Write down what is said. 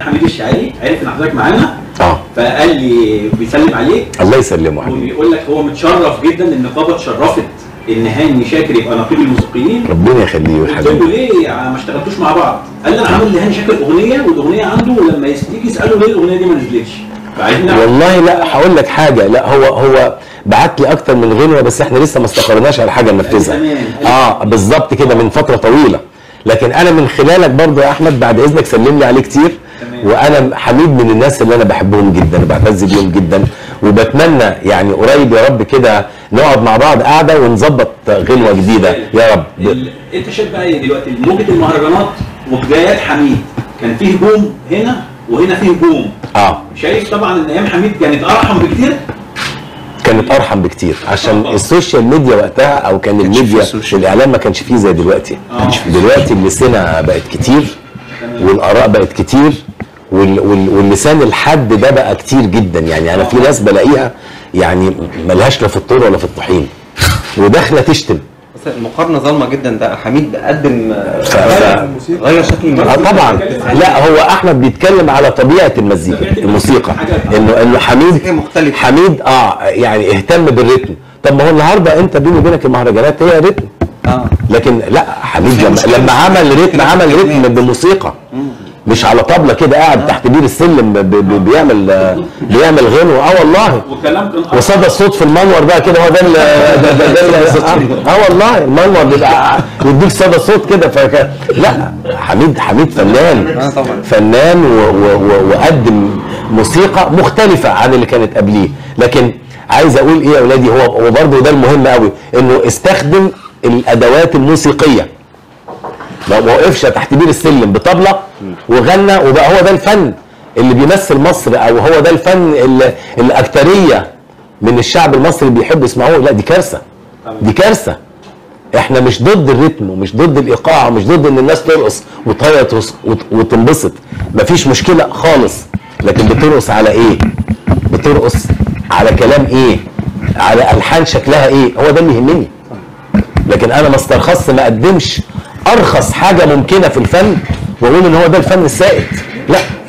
حميد الشاعري عرف ان حضرتك معانا اه فقال لي بيسلم عليك الله يسلمه حبيبي وبيقول لك هو متشرف جدا ان النقابه اتشرفت ان هاني شاكر يبقى نقيب الموسيقيين ربنا يخليه قلت له ويحبيبه ليه ما اشتغلتوش مع بعض؟ قال لي انا عامل لهاني شاكر اغنيه والاغنيه عنده ولما يجي يساله ليه الاغنيه دي ما نزلتش؟ فعايزين نعرف والله لا هقول لك حاجه لا هو هو بعت لي اكتر من غنوه بس احنا لسه ما استقرناش على حاجه ننفذها زمان. اه بالظبط كده من فتره طويله لكن انا من خلالك برضو يا احمد بعد اذنك سلم لي عليه كتير تمام. وانا حميد من الناس اللي انا بحبهم جدا وبعتز بيهم جدا وبتمنى يعني قريب يا رب كده نقعد مع بعض قاعده ونظبط غنوه جديده يا رب ال- انت شايف بقى ايه دلوقتي موجه المهرجانات وبدايات حميد كان فيه هجوم هنا وهنا فيه هجوم اه شايف طبعا ان ايام حميد كانت ارحم بكتير كانت ارحم بكتير عشان آه. السوشيال ميديا وقتها او كان كانش فيه الميديا سوشيال. والاعلام ما كانش فيه زي دلوقتي آه. دلوقتي اللسنه بقت كتير تمام. والاراء بقت كتير وال وال واللسان الحد ده بقى كتير جدا يعني انا في ناس بلاقيها يعني ملهاش لا في الطور ولا في الطحين وداخله تشتم بس المقارنه ظالمه جدا ده حميد قدم ف- ف- غير شكل اه المزيكا طبعا لا هو احمد بيتكلم على طبيعه المزيكا الموسيقى انه انه حميد هي مختلفة. حميد اه يعني اهتم بالريتم طب ما هو النهارده انت بيني وبينك المهرجانات هي ريتم اه لكن لا حميد في لما, مشكلة. لما عمل ريتم عمل ريتم كلمات. بموسيقى مش على طبلة كده قاعد تحت بير السلم ب- ب- بيعمل آه، بيعمل غنوة اه والله وكلام كان أرحم. وصدى الصوت في المنور بقى كده هو ده ال- ده ده ده ال- اه والله المنور بيبقى يديك صدى صوت كده فك... لا حميد حميد فنان آه طبعا. فنان و... و... و... وقدم موسيقى مختلفة عن اللي كانت قبليه لكن عايز اقول ايه يا اولادي هو وبرضه ده المهم قوي انه استخدم الادوات الموسيقيه ما ما وقفش تحت بير السلم بطبله وغنى وبقى هو ده الفن اللي بيمثل مصر او هو ده الفن اللي الاكتريه من الشعب المصري بيحبوا يسمعوه لا دي كارثه دي كارثه احنا مش ضد الريتم ومش ضد الايقاع ومش ضد ان الناس ترقص وتهيط وس- وت- وتنبسط مفيش مشكله خالص لكن بترقص على ايه بترقص على كلام ايه على الحان شكلها ايه هو ده اللي يهمني لكن انا ما استرخصت ما اقدمش ارخص حاجه ممكنه في الفن واقول ان هو ده الفن السائد لا